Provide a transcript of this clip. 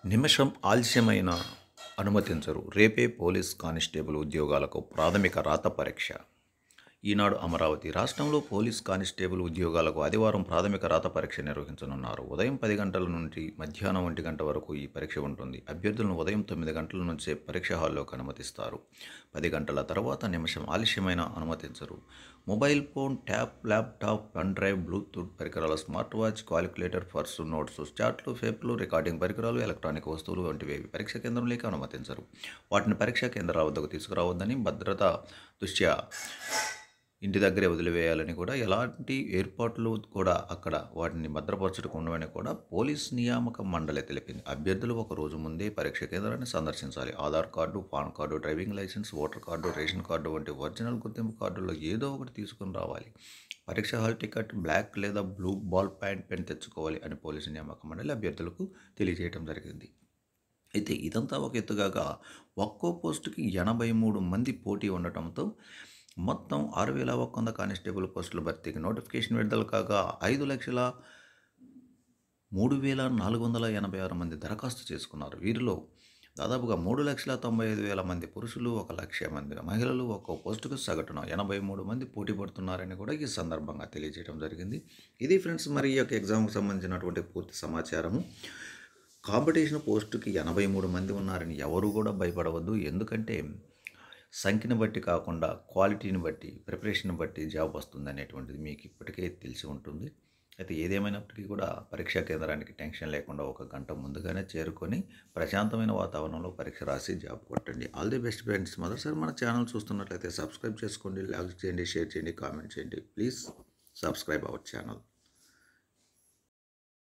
నిమిషం ఆలస్యమైన అనుమతించరు రేపే పోలీస్ కానిస్టేబుల్ ఉద్యోగాలకు ప్రాథమిక రాత పరీక్ష ఈనాడు అమరావతి రాష్ట్రంలో పోలీస్ కానిస్టేబుల్ ఉద్యోగాలకు ఆదివారం ప్రాథమిక రాత పరీక్ష నిర్వహించనున్నారు ఉదయం పది గంటల నుండి మధ్యాహ్నం ఒంటి గంట వరకు ఈ పరీక్ష ఉంటుంది అభ్యర్థులను ఉదయం తొమ్మిది గంటల నుంచే పరీక్ష హాల్లోకి అనుమతిస్తారు పది గంటల తర్వాత నిమిషం ఆలస్యమైన అనుమతించరు mobile phone tab laptop pen drive Bluetooth పరికరాలు smart watch calculator purse notes చాట్లు పేపర్లు రికార్డింగ్ పరికరాలు ఎలక్ట్రానిక్ వస్తువులు వంటివి పరీక్ష కేంద్రంలోకి అనుమతించరు వాటిని పరీక్షా కేంద్రాల వద్దకు తీసుకురావద్దని భద్రతా దృష్ట్యా ఇంటి దగ్గరే వదిలివేయాలని కూడా ఎలాంటి ఏర్పాట్లు కూడా అక్కడ వాటిని భద్రపరచడం ఉండవని కూడా పోలీస్ నియామక మండలి తెలిపింది అభ్యర్థులు ఒక రోజు ముందే పరీక్ష కేంద్రాన్ని సందర్శించాలి Aadhaar card PAN card driving licence voter card ration card వంటి ఒరిజినల్ గుర్తింపు కార్డుల్లో ఏదో ఒకటి తీసుకుని రావాలి పరీక్ష హాల్ టికెట్ బ్లాక్ లేదా బ్లూ బాల్ ప్యాంట్ పెన్ తెచ్చుకోవాలి అని పోలీసు నియామక మండలి అభ్యర్థులకు తెలియజేయడం జరిగింది అయితే ఇదంతా ఒక ఎత్తుగాక ఒక్కో పోస్టుకి ఎనభై మూడు మంది పోటీ ఉండటంతో మొత్తం ఆరు వేల ఒక్క వంద కానిస్టేబుల్ పోస్టుల భర్తీకి నోటిఫికేషన్ విడుదల కాగా ఐదు లక్షల మూడు వేల నాలుగు వందల ఎనభై ఆరు మంది దరఖాస్తు చేసుకున్నారు వీరిలో దాదాపుగా మూడు లక్షల తొంభై ఐదు వేల మంది పురుషులు ఒక లక్ష మంది మహిళలు ఒక్కో పోస్టుకు సగటున ఎనభై మూడు మంది పోటీ పడుతున్నారని కూడా ఈ సందర్భంగా తెలియజేయడం జరిగింది ఇది ఫ్రెండ్స్ మరి ఈ యొక్క ఎగ్జామ్కి సంబంధించినటువంటి పూర్తి సమాచారము కాంపిటీషన్ పోస్టుకి ఎనభై మూడు మంది ఉన్నారని ఎవరు కూడా భయపడవద్దు ఎందుకంటే సంఖ్యను బట్టి కాకుండా క్వాలిటీని బట్టి ప్రిపరేషన్ బట్టి జాబ్ వస్తుంది అనేటువంటిది మీకు ఇప్పటికే తెలిసి ఉంటుంది అయితే ఏదేమైనప్పటికీ కూడా పరీక్షా కేంద్రానికి టెన్షన్ లేకుండా ఒక గంట ముందుగానే చేరుకొని ప్రశాంతమైన వాతావరణంలో పరీక్ష రాసి జాబ్ కొట్టండి ఆల్ ది బెస్ట్ ఫ్రెండ్స్ మొదటిసారి మన ఛానల్ చూస్తున్నట్లయితే సబ్స్క్రైబ్ చేసుకోండి లైక్ చేయండి షేర్ చేయండి కామెంట్ చేయండి ప్లీజ్ సబ్స్క్రైబ్ అవర్ ఛానల్